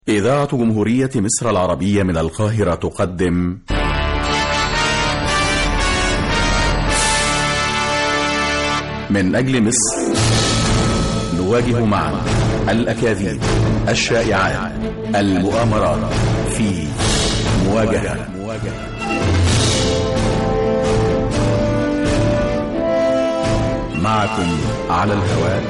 إذاعة جمهورية مصر العربية من القاهرة تقدم من أجل مصر نواجه معا الأكاذيب الشائعات المؤامرات في مواجهة معكم على الهواء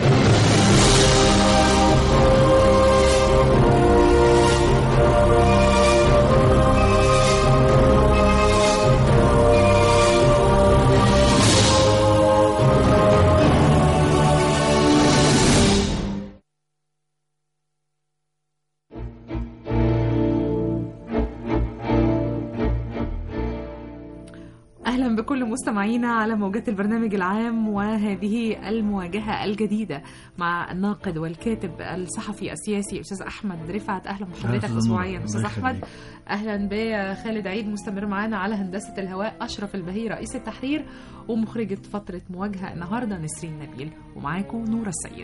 أهلا بكل مستمعينا على موجات البرنامج العام وهذه المواجهة الجديدة مع الناقد والكاتب الصحفي السياسي أستاذ أحمد رفعت أهلا بحضرتك أهلا أسبوعيا الله أستاذ أحمد يخليك. أهلا بخالد عيد مستمر معانا على هندسة الهواء أشرف البهي رئيس التحرير ومخرجة فترة مواجهة النهاردة نسرين نبيل ومعاكم نورة السيد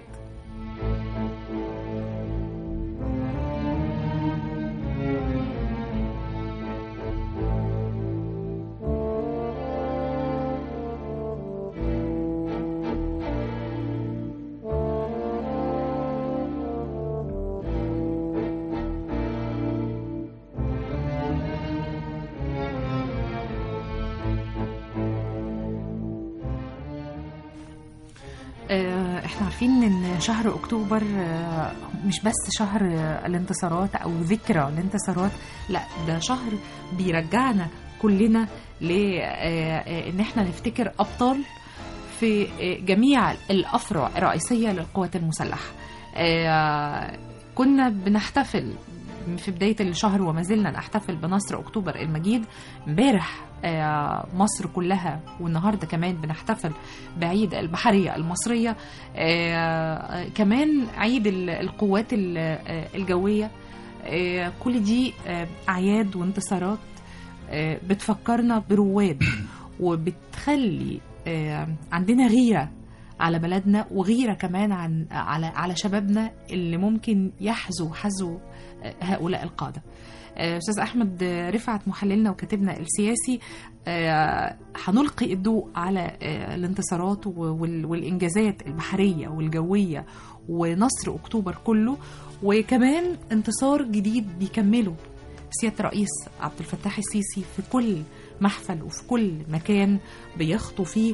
آه، احنا عارفين ان شهر اكتوبر آه، مش بس شهر آه، الانتصارات او ذكرى الانتصارات لا ده شهر بيرجعنا كلنا ل آه، آه، ان احنا نفتكر ابطال في آه، جميع الافرع الرئيسيه للقوات المسلحه آه، كنا بنحتفل في بداية الشهر وما زلنا نحتفل بنصر أكتوبر المجيد امبارح آه، مصر كلها والنهاردة كمان بنحتفل بعيد البحرية المصرية آه، كمان عيد ال- القوات ال- آه، الجوية آه، كل دي آه، أعياد وانتصارات آه، بتفكرنا برواد وبتخلي آه، عندنا غيرة على بلدنا وغيرة كمان عن على على شبابنا اللي ممكن يحذو حذو آه، هؤلاء القادة آه، أستاذ أحمد آه، رفعت محللنا وكاتبنا السياسي آه، هنلقي الضوء على آه، الانتصارات و- وال- والإنجازات البحرية والجوية ونصر أكتوبر كله وكمان انتصار جديد بيكمله سيادة الرئيس عبد الفتاح السيسي في كل محفل وفي كل مكان بيخطو فيه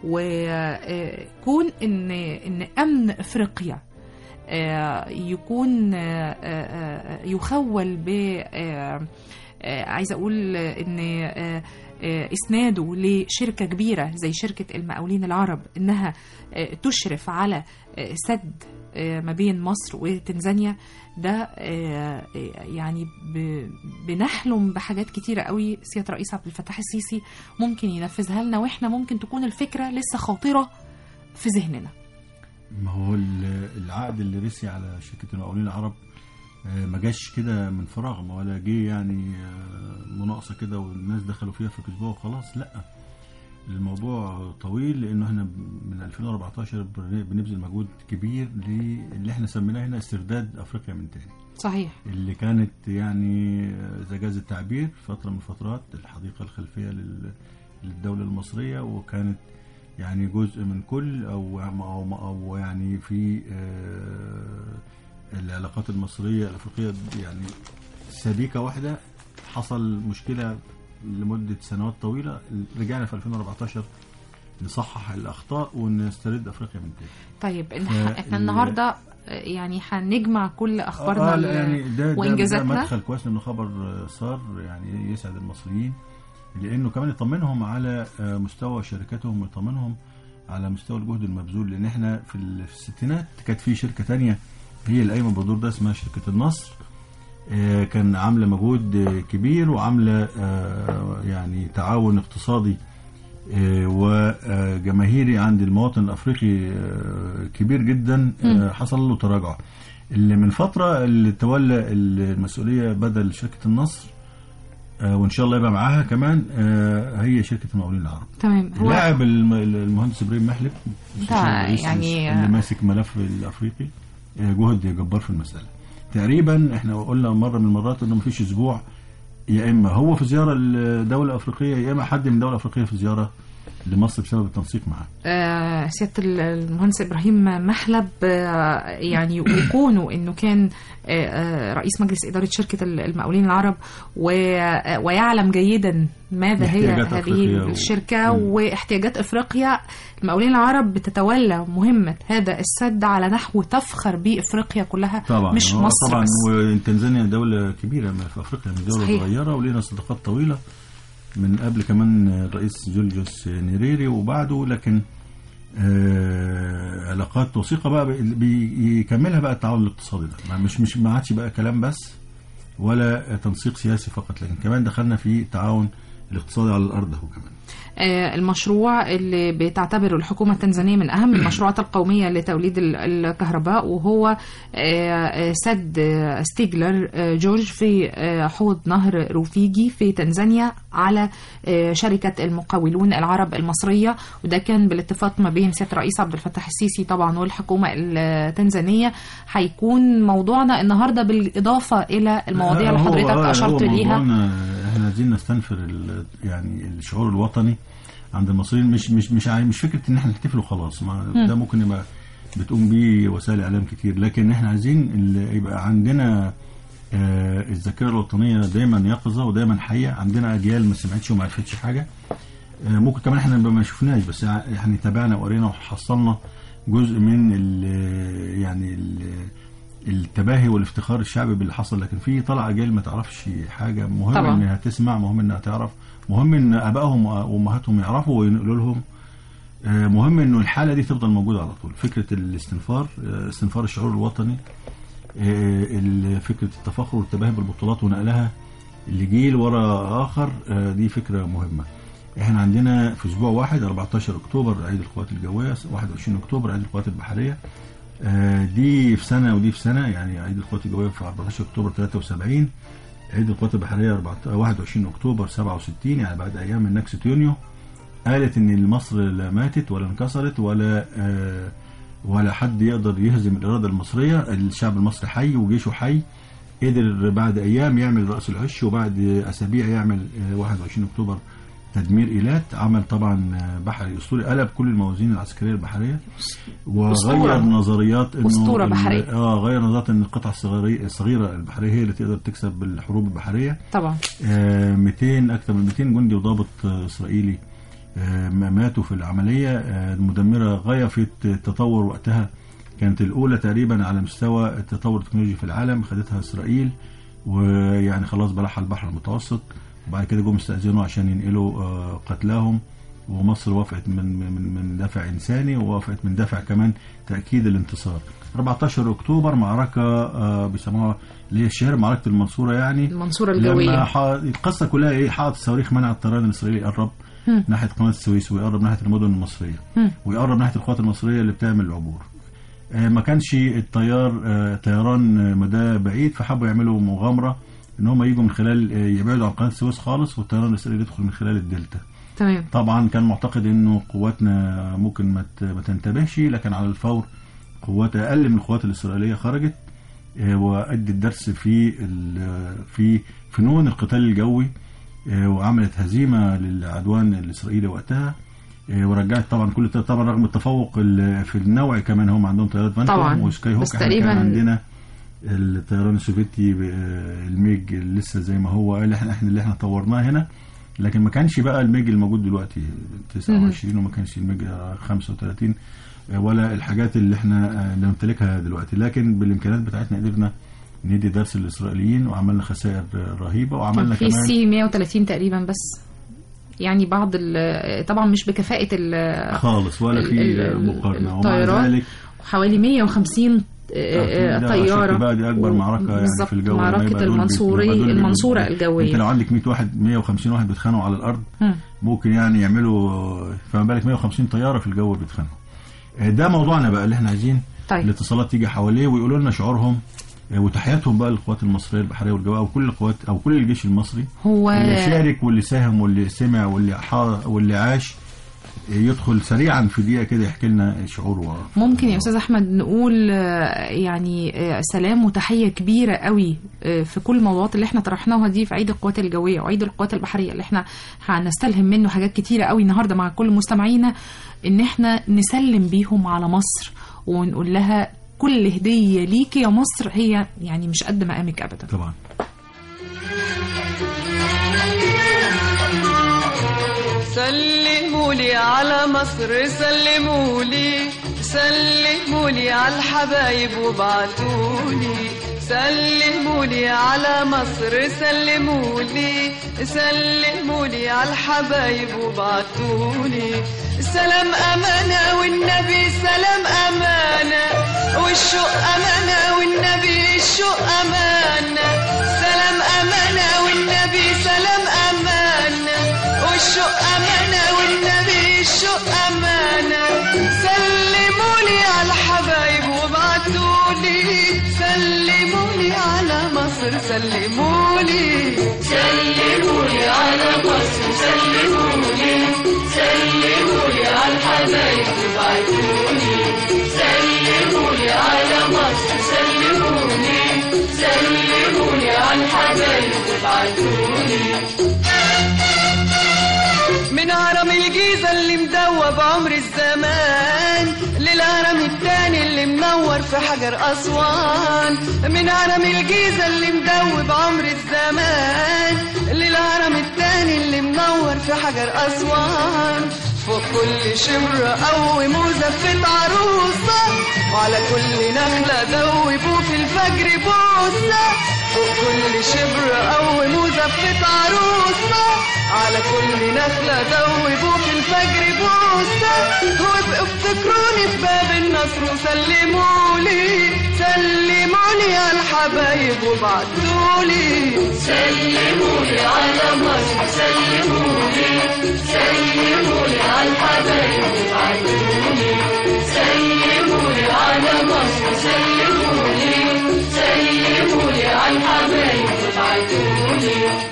وكون ان ان امن افريقيا آه، يكون آه، آه، يخول ب آه، آه، عايزه اقول ان آه، آه، اسناده لشركه كبيره زي شركه المقاولين العرب انها آه، تشرف على آه، سد آه، ما بين مصر وتنزانيا ده آه، آه، يعني ب- بنحلم بحاجات كتيرة قوي سيادة الرئيس عبد الفتاح السيسي ممكن ينفذها لنا واحنا ممكن تكون الفكرة لسه خاطرة في ذهننا ما هو ال- العقد اللي رسي على شركه المقاولين العرب آه، ما جاش كده من فراغ ما ولا جه يعني آه، مناقصه كده والناس دخلوا فيها في اسبوع وخلاص لا الموضوع طويل لانه احنا من 2014 بن- بنبذل مجهود كبير للي احنا سميناه هنا استرداد افريقيا من تاني صحيح اللي كانت يعني آه، اذا جاز التعبير فتره من فترات الحديقه الخلفيه لل- للدوله المصريه وكانت يعني جزء من كل او او, أو يعني في آه، العلاقات المصريه الافريقيه يعني سبيكه واحده حصل مشكله لمده سنوات طويله رجعنا في 2014 نصحح الاخطاء ونسترد افريقيا من تاني طيب إن ف- احنا ال- النهارده آه، يعني هنجمع كل اخبارنا آه ال- لا يعني ده ده, ده وإنجازاتنا. مدخل كويس انه خبر آه، صار يعني يسعد المصريين لانه كمان يطمنهم على آه، مستوى شركاتهم ويطمنهم على مستوى الجهد المبذول لان احنا في ال- في الستينات كانت في شركه تانية هي اللي قايمه بالدور ده اسمها شركه النصر آه، كان عامله مجهود آه، كبير وعامله آه، يعني تعاون اقتصادي آه، وجماهيري عند المواطن الافريقي آه، كبير جدا آه، حصل له تراجع اللي من فتره اللي تولى المسؤوليه بدل شركه النصر آه، وان شاء الله يبقى معاها كمان آه، هي شركه المقاولين العرب تمام هو لاعب الم- المهندس ابراهيم محلب مستشار ده الرئيس يعني- اللي ماسك ملف الافريقي آه، جهد جبار في المساله تقريبا احنا قلنا مره من المرات انه مفيش اسبوع يا اما هو في زياره لدوله افريقيه يا اما حد من دوله افريقيه في زياره لمصر بسبب التنسيق معاه آه، سيادة المهندس إبراهيم محلب آه، يعني وكونه أنه كان آه، آه، رئيس مجلس إدارة شركة المقاولين العرب و- آه، ويعلم جيدا ماذا هي احتياجات هذه أفريقيا و- الشركة مم. واحتياجات إفريقيا المقاولين العرب بتتولى مهمة هذا السد على نحو تفخر به إفريقيا كلها طبعا مش هو مصر طبعا بس وتنزانيا دوله كبيره ما في افريقيا من دوله صحيح. صغيره ولينا صداقات طويله من قبل كمان الرئيس جوليوس نيريري وبعده لكن آه علاقات وثيقه بقى بي- بيكملها بقى التعاون الاقتصادي ده ما- مش مش ما عادش بقى كلام بس ولا تنسيق سياسي فقط لكن كمان دخلنا في التعاون الاقتصادي على الارض هو كمان آه، المشروع اللي بتعتبره الحكومة التنزانية من أهم المشروعات القومية لتوليد ال- الكهرباء وهو آه، آه، سد آه، ستيجلر آه، جورج في آه، حوض نهر روفيجي في تنزانيا على آه، شركة المقاولون العرب المصرية وده كان بالاتفاق ما بين سيادة الرئيس عبد الفتاح السيسي طبعا والحكومة التنزانية هيكون موضوعنا النهاردة بالإضافة إلى المواضيع اللي هو- حضرتك هو أشرت ليها موضوعنا احنا عايزين نستنفر ال- يعني الشعور الوطني عند المصريين مش مش مش عاي- مش فكره ان احنا نحتفل وخلاص ما ده ممكن يبقى بتقوم بيه وسائل اعلام كتير لكن احنا عايزين ال- يبقى عندنا آه، الذاكره الوطنيه دايما يقظه ودايما حيه عندنا اجيال ما سمعتش وما عرفتش حاجه آه، ممكن كمان احنا نبقى ما شفناش بس يعني تابعنا وقرينا وحصلنا جزء من ال يعني ال التباهي والافتخار الشعبي باللي حصل لكن في طلع اجيال ما تعرفش حاجه مهم طبعا. انها تسمع مهم انها تعرف مهم ان ابائهم وامهاتهم يعرفوا وينقلوا لهم آه، مهم انه الحاله دي تفضل موجوده على طول فكره الاستنفار آه، استنفار الشعور الوطني آه، ال- فكره التفاخر والتباهي بالبطولات ونقلها لجيل ورا اخر آه، دي فكره مهمه احنا عندنا في اسبوع واحد 14 اكتوبر عيد القوات الجويه 21 اكتوبر عيد القوات البحريه آه، دي في سنه ودي في سنه يعني عيد القوات الجويه في 14 اكتوبر 73 عيد القوات البحريه 14 21 اكتوبر 67 يعني بعد ايام من نكسه يونيو قالت ان مصر لا ماتت ولا انكسرت ولا آه، ولا حد يقدر يهزم الاراده المصريه الشعب المصري حي وجيشه حي قدر بعد ايام يعمل راس العش وبعد اسابيع يعمل آه، 21 اكتوبر تدمير ايلات عمل طبعا آه، بحري اسطوري قلب كل الموازين العسكريه البحريه وغير أسطورة. نظريات انه أسطورة ال- بحرية. اه غير نظريات ان القطعه الصغيره الصغيره البحريه هي اللي تقدر تكسب بالحروب البحريه طبعا آه، 200 اكثر من 200 جندي وضابط آه، اسرائيلي آه، ما- ماتوا في العمليه آه، المدمره غايه في التطور وقتها كانت الاولى تقريبا على مستوى التطور التكنولوجي في العالم خدتها اسرائيل ويعني خلاص بلعها البحر المتوسط وبعد كده جم استاذنوا عشان ينقلوا آه، قتلاهم ومصر وافقت من من من دافع انساني ووافقت من دافع كمان تاكيد الانتصار 14 اكتوبر معركه آه، بيسموها اللي هي الشهيره معركه المنصوره يعني المنصورة لما الجوية ح... القصه كلها ايه حائط الصواريخ منع الطيران الاسرائيلي يقرب مم. ناحيه قناه السويس ويقرب ناحيه المدن المصريه مم. ويقرب ناحيه القوات المصريه اللي بتعمل العبور آه، ما كانش الطيار آه، طيران آه، مدى بعيد فحبوا يعملوا مغامره ان هم يجوا من خلال آه، يبعدوا عن قناه السويس خالص والطيران الاسرائيلي يدخل من خلال الدلتا تمام طبعا كان معتقد انه قواتنا ممكن ما ت- ما تنتبهش لكن على الفور قوات اقل من القوات الاسرائيليه خرجت آه، وادت درس في ال- في فنون القتال الجوي آه، وعملت هزيمه للعدوان الاسرائيلي وقتها آه، ورجعت طبعا كل ده طبعا رغم التفوق ال- في النوع كمان هم عندهم طيارات فانتوم طبعاً. وسكاي هوك بس احنا تقريباً- كان عندنا الطيران السوفيتي آه، الميج لسه زي ما هو اللي احنا احنا اللي احنا طورناه هنا لكن ما كانش بقى الميج الموجود دلوقتي 29 وما كانش الميج 35 آه، ولا الحاجات اللي احنا آه، نمتلكها دلوقتي لكن بالامكانيات بتاعتنا قدرنا ندي درس للاسرائيليين وعملنا خسائر آه، رهيبه وعملنا في كمان سي 130 تقريبا بس يعني بعض ال- طبعا مش بكفاءة ال- خالص ولا ال- في ال- مقارنه ومع الطيران ذلك حوالي 150 آه، ده طيارة شك بقى دي اكبر و- معركه يعني بالظبط، في الجو لما معركة يبقى دول المنصوري بيت- يبقى دول المنصورة بيبقوا- الجوية انت لو عندك 100 واحد 150 واحد بيتخانقوا على الارض مم. ممكن يعني يعملوا فما بالك 150 طياره في الجو بيتخانقوا آه، ده موضوعنا بقى اللي احنا عايزين طيب الاتصالات تيجي حواليه ويقولوا لنا شعورهم آه، وتحياتهم بقى للقوات المصريه البحريه والجويه او كل القوات او كل الجيش المصري هو اللي شارك واللي ساهم واللي سمع واللي حا واللي عاش يدخل سريعا في دقيقه كده يحكي لنا شعوره ممكن يا استاذ احمد نقول آه، يعني آه، سلام وتحيه كبيره قوي آه، في كل الموضوعات اللي احنا طرحناها دي في عيد القوات الجويه وعيد القوات البحريه اللي احنا هنستلهم منه حاجات كتيره قوي النهارده مع كل مستمعينا ان احنا نسلم بيهم على مصر ونقول لها كل هديه ليكي يا مصر هي يعني مش قد مقامك ابدا طبعا سلموا لي على مصر سلموا لي سلموا لي على الحبايب وابعتوا لي سلموا لي على مصر سلموا لي سلموا لي على الحبايب وابعتوا لي سلام أمانة والنبي سلام أمانة والشوق أمانة والنبي الشوق أمانة سلام أمانة والنبي سلام أمانة والشوق أمانة والنبي الشوق أمانة سلموا لي على الحبايب وابعتوا لي سلموا لي على مصر سلموا لي سلموا لي على مصر سلموا لي سلموا لي على الحبايب وابعتوا لي سلموا لي على مصر سلموا لي سلموا لي على الحبايب وابعتوا لي من هرم الجيزة اللي مدوب عمر الزمان للهرم التاني اللي منور في حجر أسوان من هرم الجيزة اللي مدوب عمر الزمان للهرم التاني اللي منور في حجر أسوان فوق كل شمرة قوم وزفت عروسة وعلى كل نخلة دوبوا في الفجر بوسة فوق كل شبر قوم وزفت عروسة على كل نخلة دوبوا في الفجر بوسة وابقوا افتكروني في باب النصر وسلموا لي سلموا لي على الحبايب وابعتوا لي سلموا لي على مصر سلموا لي سلموا لي على الحبايب وابعتوا لي سلموا لي على مصر سلموا لي سلموا لي على الحبايب وابعتوا لي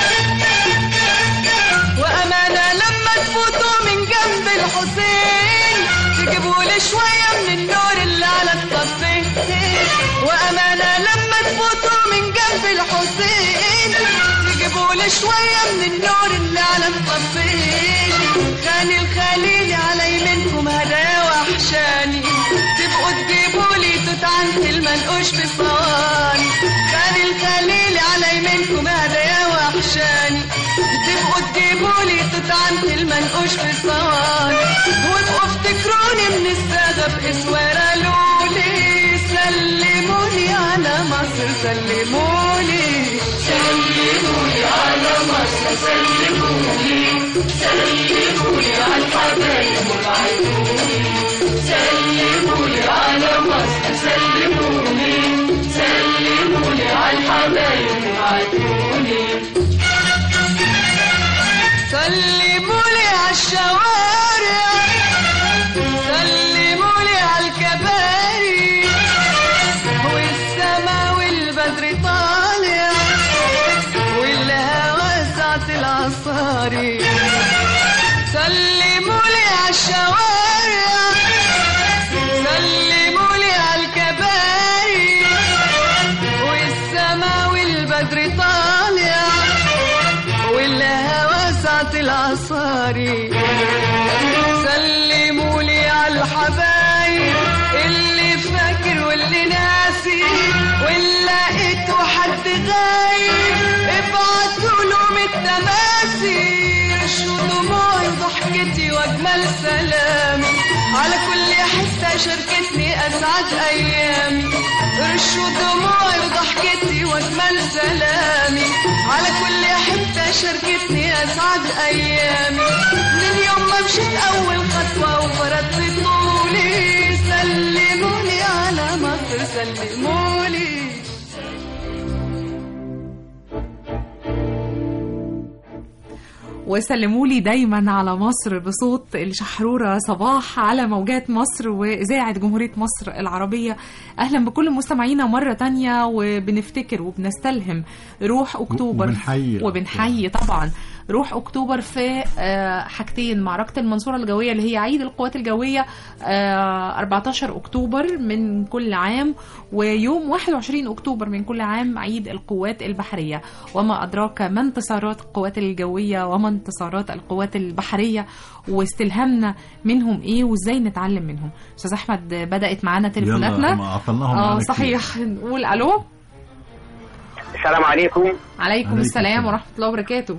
وأمانة لما تفوتوا من جنب الحسين تجيبوا لي شوية من النور اللي على الطفين وأمانة لما تفوتوا من جنب الحسين تجيبوا لي شوية من النور اللي على الطفين خاني الخليل على يمينكم هدايا وحشاني تبقوا تجيبوا لي توت عنت المنقوش في صواني خاني الخليل على يمينكم هدايا وحشاني تبقوا تجيبوا لي توت عنت المنقوش في صواني وابقوا افتكروني من السادة بإسوارة لولي سلموني على مصر سلموني سلموني على مصر سلموني سلموني على الحبايب وابعتوني سلموني على مصر سلموني سلموني على الحبايب وابعتوني سلموا لي على الشوارع سلموا لي على الكباري والسما والبدر طالع والهوى ساعة العصاري سلموا لي على الشوارع سلموا لي على الكباري والسما والبدر طالع والهوى ساعة العصاري سلموا لي على الحبايب اللي فاكر واللي ناسي واللي لقيته حد غايب ابعتوا لهم التماثيل شو دموعي وضحكتي واجمل سلامي على كل حتة شاركتني اسعد ايامي رشوا دموعي وضحكتي واجمل سلامي على كل حتة شاركتني اسعد ايامي من يوم ما مشيت اول خطوة وفرضت طولي سلموني على مصر سلموني وسلموا لي دايما على مصر بصوت الشحرورة صباح على موجات مصر وإذاعة جمهورية مصر العربية أهلا بكل مستمعينا مرة تانية وبنفتكر وبنستلهم روح أكتوبر وبنحيي وبنحيي طبعا روح أكتوبر في آه، حاجتين معركة المنصورة الجوية اللي هي عيد القوات الجوية آه، 14 أكتوبر من كل عام ويوم 21 أكتوبر من كل عام عيد القوات البحرية وما أدراك ما انتصارات القوات الجوية وما انتصارات القوات البحرية واستلهامنا منهم إيه وإزاي نتعلم منهم أستاذ أحمد بدأت معانا تليفوناتنا يلا ما عطلناهم اه معانا كتير. صحيح نقول ألو السلام عليكم عليكم عليكم السلام السلام. ورحمة الله وبركاته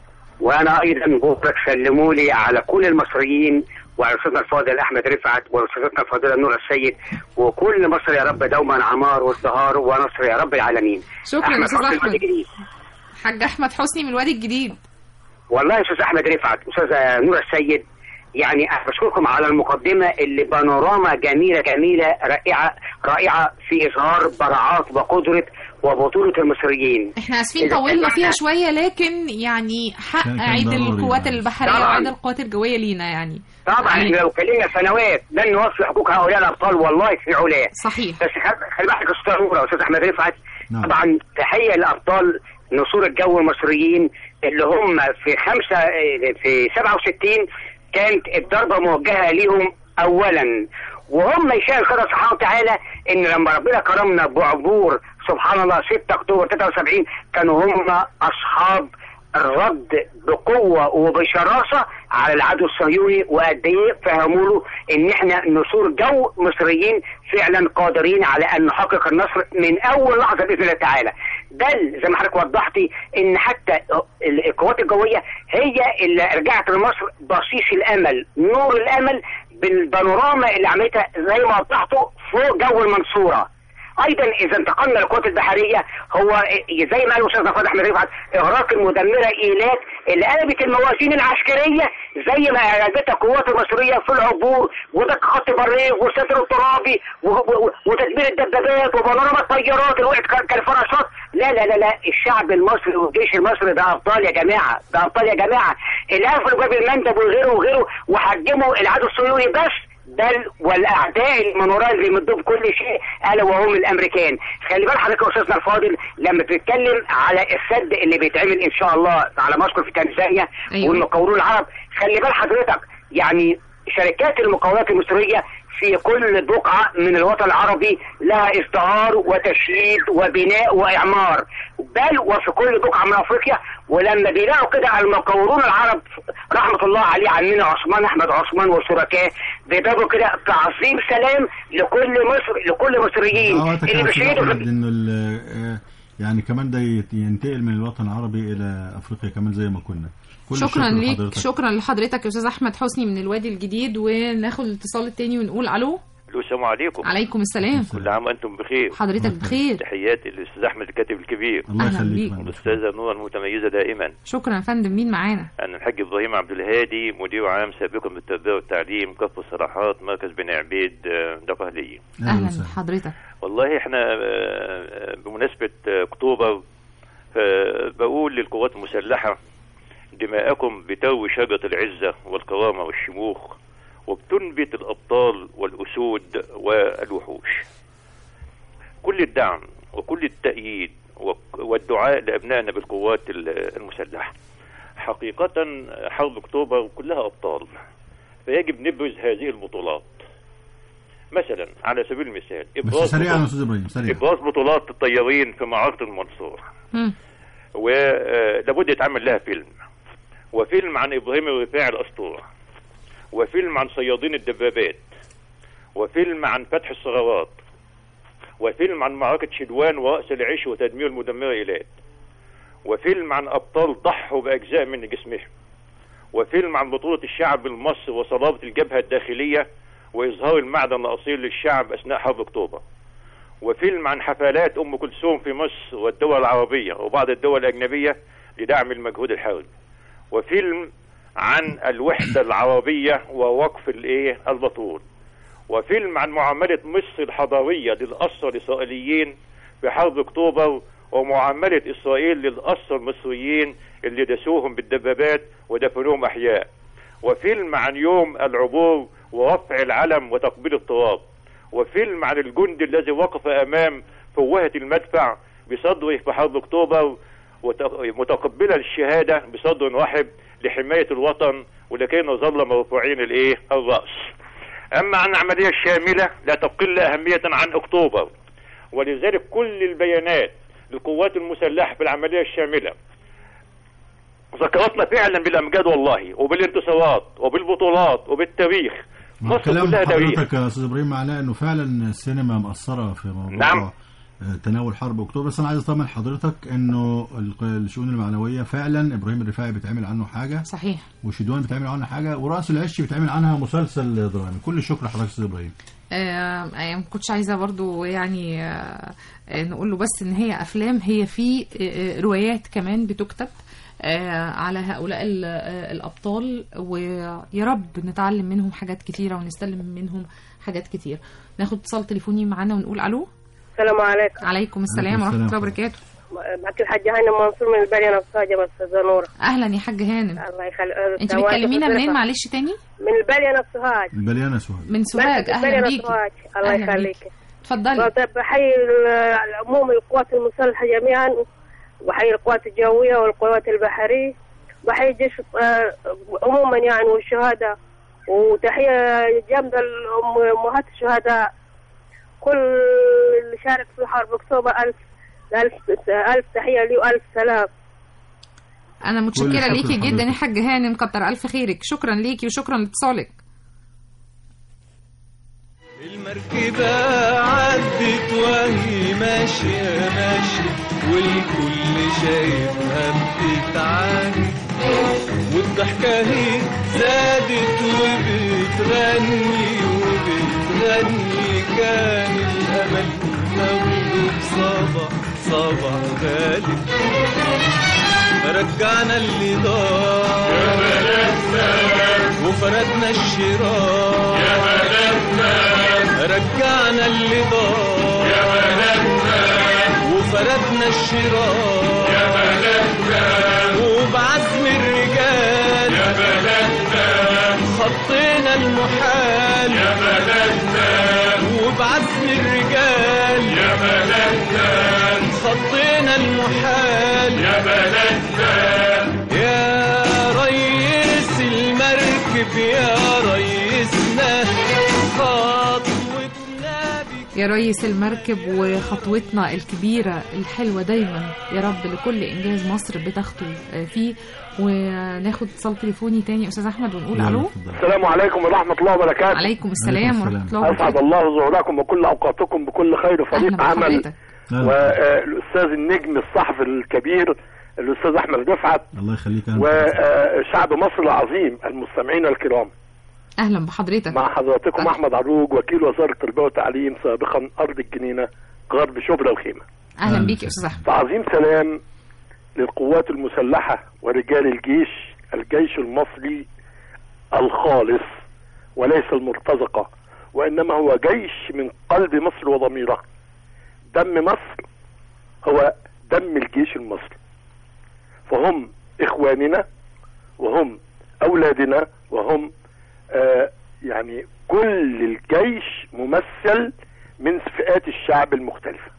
وانا ايضا بكره سلموا لي على كل المصريين وعلى استاذنا الفاضل احمد رفعت واستاذتنا الفاضله نور السيد وكل مصر يا رب دوما عمار وازدهار ونصر يا رب العالمين شكرا يا أستاذ حسني أحمد الجديد. حاج أحمد حسني من الوادي الجديد والله يا استاذ احمد رفعت استاذ نور السيد يعني أنا بشكركم على المقدمه اللي بانوراما جميله جميله رائعه رائعه في اظهار براعات وقدره وبطوله المصريين احنا اسفين إذا طولنا كان فيها معنا- شويه لكن يعني حق كان- كان عيد ضروري القوات يعني. البحريه طبعاً. وعيد القوات الجويه لينا يعني طبعا يعني- احنا لو اتكلمنا سنوات لن نوفي حقوق هؤلاء الابطال والله في علاه صحيح بس خل- خلي بالك يا استاذ نور يا استاذ احمد رفعت نعم. طبعا تحيه لابطال نصور الجو المصريين اللي هم في خمسة في 67 كانت الضربه موجهه ليهم اولا وهم يشاء القدر سبحانه وتعالى ان لما ربنا كرمنا بعبور سبحان الله 6 اكتوبر 73 كانوا هم اصحاب الرد بقوه وبشراسه على العدو الصهيوني وقد ايه فهموا له ان احنا نصور جو مصريين فعلا قادرين على ان نحقق النصر من اول لحظه باذن الله تعالى. بل زي ما حضرتك وضحتي ان حتى القوات الجويه هي اللي رجعت لمصر بصيص الامل، نور الامل بالبانوراما اللي عملتها زي ما وضحته فوق جو المنصوره. ايضا اذا انتقلنا للقوات البحريه هو زي ما قال الاستاذ فؤاد احمد رفعت اغراق المدمره ايلات اللي قلبت الموازين العسكريه زي ما قلبتها القوات المصريه في العبور ودك خط بريق والستر الترابي و- و- وتدمير الدبابات وبانوراما الطيارات اللي وقعت كان- كالفراشات لا لا لا لا الشعب المصري والجيش المصري ده ابطال يا جماعه ده ابطال يا جماعه اللي قفلوا باب المندب وغيره وغيره وحجموا العدو الصهيوني بس بل والاعداء المنوران اللي يمدوا بكل شيء الا وهم الامريكان خلي بال حضرتك يا استاذنا الفاضل لما تتكلم على السد اللي بيتعمل ان شاء الله على مسقط في تنزانيا أيوة. والمقاولون العرب خلي بال حضرتك يعني شركات المقاولات المصريه في كل بقعة من الوطن العربي لها ازدهار وتشييد وبناء وإعمار بل وفي كل بقعة من أفريقيا ولما بيلاقوا كده المقاولون العرب رحمة الله عليه عمنا عثمان أحمد عثمان وشركاه بيضربوا كده تعظيم سلام لكل مصر لكل مصريين دعواتك اللي يا أستاذ بيشيدوا أحمد في انه ال- آه، يعني كمان ده يت- ينتقل من الوطن العربي الى افريقيا كمان زي ما كنا كل شكرا الشكر ليك لحضرتك. شكرا لحضرتك يا استاذ احمد حسني من الوادي الجديد وناخد الاتصال التاني ونقول الو الو السلام عليكم عليكم السلام كل عام وانتم بخير حضرتك بخير تحياتي للاستاذ احمد الكاتب الكبير الله أهلا يخليك بيك. معلش. والاستاذه نور المتميزه دائما شكرا يا فندم مين معانا انا الحاج ابراهيم عبد الهادي مدير عام سابقا بالتربيه والتعليم كفر الصلاحات مركز بني عبيد آه، دقهليه اهلا وسهلا. بحضرتك والله احنا آه، بمناسبه آه، اكتوبر فبقول للقوات المسلحه دماءكم بتروي شجره العزه والكرامه والشموخ وبتنبت الابطال والاسود والوحوش كل الدعم وكل التأييد وك- والدعاء لأبنائنا بالقوات ال- المسلحة حقيقة حرب أكتوبر كلها أبطال فيجب نبرز هذه البطولات مثلا على سبيل المثال بس إبراز سريعا يا بطولات, استاذ ابراهيم سريعا إبراز بطولات الطيارين في معركة المنصورة مم. ولابد يتعمل لها فيلم وفيلم عن ابراهيم الرفاعي الاسطوره وفيلم عن صيادين الدبابات وفيلم عن فتح الثغرات وفيلم عن معركه شدوان ورأس العيش وتدمير المدمره ايلات وفيلم عن ابطال ضحوا باجزاء من جسمهم وفيلم عن بطوله الشعب المصري وصلابه الجبهه الداخليه واظهار المعدن الاصيل للشعب اثناء حرب اكتوبر وفيلم عن حفلات ام كلثوم في مصر والدول العربيه وبعض الدول الاجنبيه لدعم المجهود الحربي وفيلم عن الوحده العربيه ووقف الايه البطول وفيلم عن معامله مصر الحضاريه للاسرى الاسرائيليين في حرب اكتوبر ومعاملة إسرائيل للأسرى المصريين اللي دسوهم بالدبابات ودفنوهم أحياء وفيلم عن يوم العبور ورفع العلم وتقبيل التراب وفيلم عن الجندي الذي وقف أمام فوهة المدفع بصدره في حرب أكتوبر وت- متقبلا الشهادة بصدر رحب لحماية الوطن ولكي نظل مرفوعين الإيه الرأس أما عن العملية الشاملة لا تقل أهمية عن أكتوبر ولذلك كل البيانات للقوات المسلحة في العملية الشاملة ذكرتنا فعلا بالأمجاد والله وبالانتصارات وبالبطولات وبالتاريخ مع مصر كلام كلها تاريخ حضرتك يا استاذ ابراهيم معناه انه فعلا السينما مقصره في موضوع نعم. آه، تناول حرب اكتوبر بس انا عايز اطمن حضرتك انه الق- الشؤون المعنويه فعلا ابراهيم الرفاعي بيتعمل عنه حاجه صحيح وشدوان بيتعمل عنها حاجه وراس العش بيتعمل عنها مسلسل درامي كل الشكر لحضرتك يا استاذ ابراهيم آه، آه، ما كنتش عايزه برضو يعني آه، آه، نقول له بس ان هي افلام هي في آه، آه، روايات كمان بتكتب آه، على هؤلاء ال- آه، الابطال ويا رب نتعلم منهم حاجات كتيره ونستلم منهم حاجات كتير ناخد اتصال تليفوني معانا ونقول الو السلام عليكم عليكم السلام عليكم ورحمه الله السلام. وبركاته معك الحاجة هانم منصور من البلية نفسها جبل استاذة نورة اهلا يا حاج هانم الله يخلي انت بتكلمينا منين معلش تاني من البلية نفسها البليانه سهاد من سوهاج اهلا البلية بيكي نفسها الله أهلاً يخليك بيكي. اتفضلي طيب بحيي ال- العموم القوات المسلحة جميعا وبحيي القوات الجوية والقوات البحرية بحيي الجيش آه، عموما يعني والشهداء وتحية جامدة لأمهات الشهداء كل اللي شارك في حرب أكتوبر ألف ألف ألف تحية لي وألف سلام انا متشكره الشكر ليكي جدا يا لحضرتك. حاج هانم كتر الف خيرك شكرا ليكي وشكرا لاتصالك المركبة عدت وهي ماشية ماشية والكل شايفها بتتعاني والضحكة هي زادت وبتغني وبتغني كان الأمل مولود صباح صباح غالي رجعنا اللي ضاع يا بلدنا وفردنا الشراع يا بلدنا رجعنا اللي ضاع يا بلدنا وفردنا الشراع يا بلدنا وبعزم الرجال يا بلدنا خطينا المحال يا بلدنا وبعزم الرجال يا بلدنا خطينا المحال يا بلدنا يا ريس المركب يا ريسنا خطوتنا بك يا ريس المركب وخطوتنا الكبيرة الحلوة دايما يا رب لكل إنجاز مصر بتاخده آه، فيه وناخد اتصال تليفوني تاني أستاذ أحمد ونقول يلا، ألو اتفضل. السلام عليكم ورحمة الله وبركاته عليكم السلام عليكم ورحمة السلام. الله أسعد وبركاته الله ظهوركم وكل أوقاتكم بكل خير أهلا فريق عمل بحضرتك لا، لا. والأستاذ النجم الصحفي الكبير الأستاذ أحمد رفعت الله يخليك أهلا. وشعب مصر العظيم المستمعين الكرام أهلا بحضرتك مع حضراتكم أهلا. أحمد عروج وكيل وزارة التربية والتعليم سابقا أرض الجنينة غرب شبرا الخيمة أهلا أهلا بيك يا أستاذ أحمد تعظيم سلام للقوات المسلحة ورجال الجيش الجيش المصري الخالص وليس المرتزقة وإنما هو جيش من قلب مصر وضميرها دم مصر هو دم الجيش المصري فهم إخواننا وهم أولادنا وهم آه يعني كل الجيش ممثل من فئات الشعب المختلفة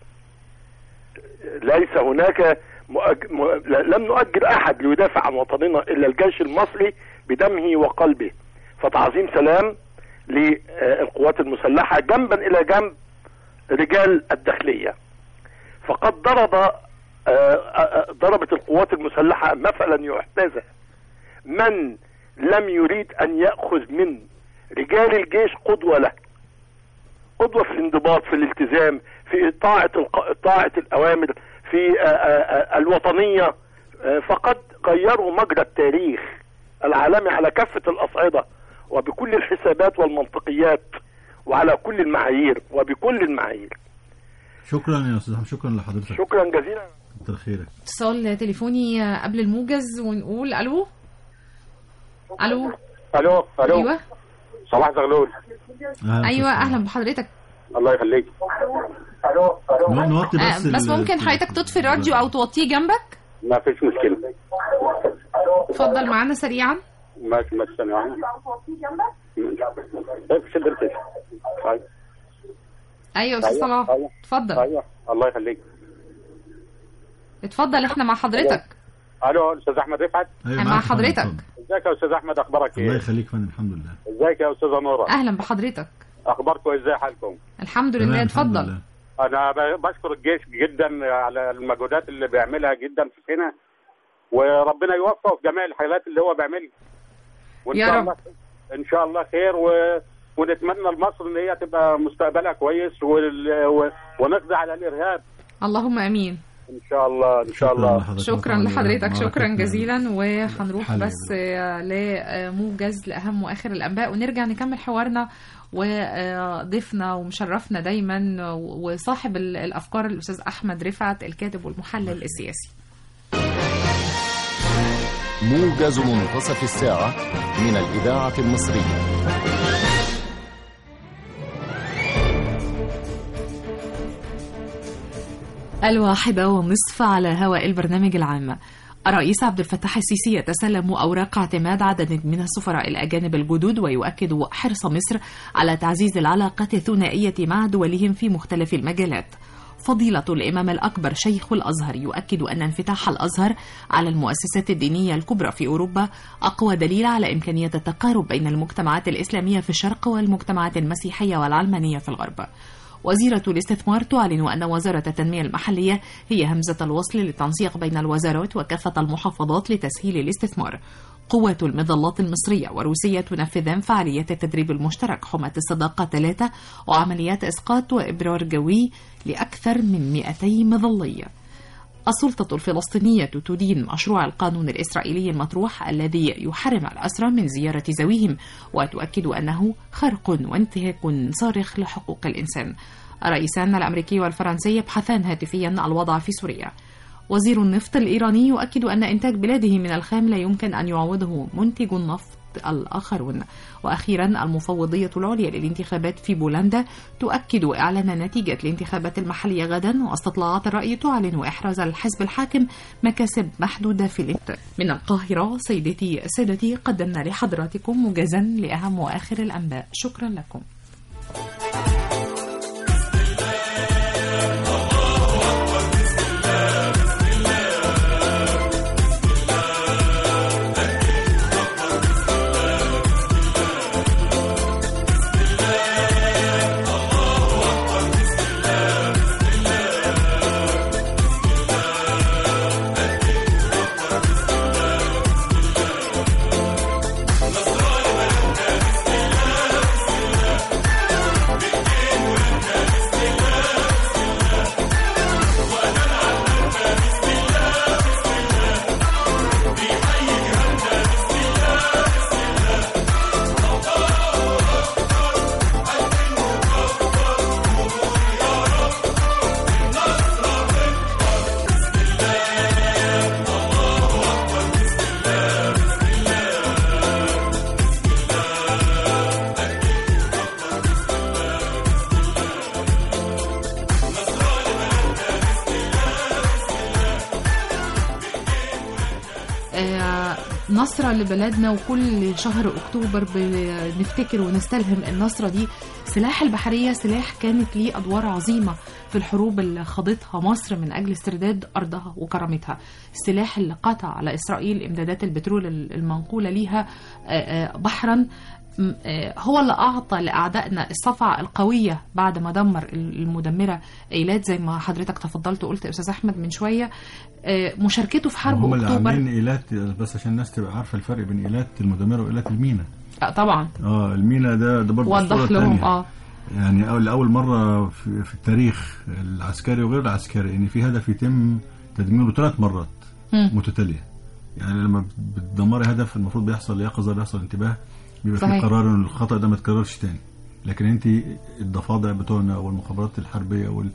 ليس هناك مؤج... م... لم نؤجل احد ليدافع عن وطننا الا الجيش المصري بدمه وقلبه فتعظيم سلام للقوات المسلحه جنبا الى جنب رجال الداخليه فقد ضرب آه، آه، ضربت القوات المسلحه مثلا يحتذى من لم يريد ان ياخذ من رجال الجيش قدوه له قدوة في الانضباط في الالتزام في طاعة الق... طاعة الأوامر في آه، آه، آه، الوطنية آه، فقد غيروا مجرى التاريخ العالمي على كافة الأصعدة وبكل الحسابات والمنطقيات وعلى كل المعايير وبكل المعايير شكرا يا استاذ أحمد، شكرا لحضرتك شكرا جزيلا كتر خيرك اتصال تليفوني آه، قبل الموجز ونقول ألو ألو الو الو أيوة صباح زغلول أهلا أيوة وسهلا. أهلا بحضرتك الله يخليك الو نو- نوطي آه، بس بس ال- ممكن حضرتك تطفي الراديو او توطيه جنبك ما فيش مشكله اتفضل معانا سريعا ماشي ماشي ثانيه واحده طيب شد الكيس طيب. ايوه يا استاذ أيوة، صلاح أيوة. اتفضل ايوه الله يخليك اتفضل احنا مع حضرتك الو استاذ احمد رفعت أيوة مع معاك يا فندم، حضرتك. اتفضل. ازيك يا استاذ احمد اخبارك الله ايه يخليك يا فندم الحمد لله ازيك يا استاذه نوره اهلا بحضرتك اخباركم ازاي حالكم الحمد تمام، لله الحمد اتفضل لله. انا ب- بشكر الجيش جدا على المجهودات اللي بيعملها جدا في هنا وربنا يوفقه في جميع الحالات اللي هو بيعملها وان يا شاء رب. الله ان شاء الله خير و... ونتمنى لمصر ان هي تبقى مستقبلها كويس وال... و... ونقضي على الارهاب اللهم امين ان شاء الله ان شاء الله لحضرتك. شكرا طبعاً لحضرتك شكرا معركتنا جزيلا وهنروح الحالية بس آه، لموجز لاهم واخر الانباء ونرجع نكمل حوارنا وضيفنا ومشرفنا دايما وصاحب ال- الافكار الاستاذ احمد رفعت الكاتب والمحلل السياسي موجز منتصف الساعة من الإذاعة المصرية الواحدة والنصف على هواء البرنامج العام الرئيس عبد الفتاح السيسي يتسلم أوراق اعتماد عدد من السفراء الأجانب الجدد ويؤكد حرص مصر على تعزيز العلاقات الثنائية مع دولهم في مختلف المجالات فضيلة الإمام الأكبر شيخ الأزهر يؤكد أن انفتاح الأزهر على المؤسسات الدينية الكبرى في أوروبا أقوى دليل على إمكانية التقارب بين المجتمعات الإسلامية في الشرق والمجتمعات المسيحية والعلمانية في الغرب وزيرة الاستثمار تعلن أن وزارة التنمية المحلية هي همزة الوصل للتنسيق بين الوزارات وكافة المحافظات لتسهيل الاستثمار قوات المظلات المصرية وروسية تنفذان فعاليات التدريب المشترك حماة الصداقة ثلاثة وعمليات إسقاط وإبرار جوي لأكثر من 200 مظلية السلطة الفلسطينية تدين مشروع القانون الإسرائيلي المطروح الذي يحرم الأسرى من زيارة ذويهم وتؤكد أنه خرق وانتهاك صارخ لحقوق الإنسان الرئيسان الأمريكي والفرنسي يبحثان هاتفيا الوضع في سوريا وزير النفط الإيراني يؤكد أن إنتاج بلاده من الخام لا يمكن أن يعوضه منتج النفط الآخرون وأخيرا المفوضية العليا للانتخابات في بولندا تؤكد إعلان نتيجة الانتخابات المحلية غدا واستطلاعات الرأي تعلن إحراز الحزب الحاكم مكاسب محدودة في الإنت من القاهرة سيدتي سادتي قدمنا لحضراتكم موجزا لأهم وآخر الأنباء شكرا لكم آه، نصرة لبلدنا وكل شهر أكتوبر بنفتكر ونستلهم النصرة دي سلاح البحرية سلاح كانت ليه أدوار عظيمة في الحروب اللي خاضتها مصر من أجل استرداد أرضها وكرامتها السلاح اللي قطع على إسرائيل إمدادات البترول المنقولة ليها آه، آه، بحرا م- آه، هو اللي أعطى لأعدائنا الصفعة القوية بعد ما دمر المدمرة إيلات زي ما حضرتك تفضلت وقلت يا أستاذ أحمد من شوية آه، مشاركته في حرب هم اللي أكتوبر عاملين ايلات بس عشان الناس تبقى عارفه الفرق بين ايلات المدمره وايلات المينا آه، طبعا اه المينا ده ده برضه وضح الصورة لهم التانية. اه يعني أول لأول مرة في, في التاريخ العسكري وغير العسكري إن في هدف يتم تدميره ثلاث مرات مم. متتالية يعني لما بتدمري هدف المفروض بيحصل يقظة بيحصل انتباه بيبقى في صحيح. قرار إن الخطأ ده ما يتكررش تاني لكن أنت الضفادع بتوعنا والمخابرات الحربية وال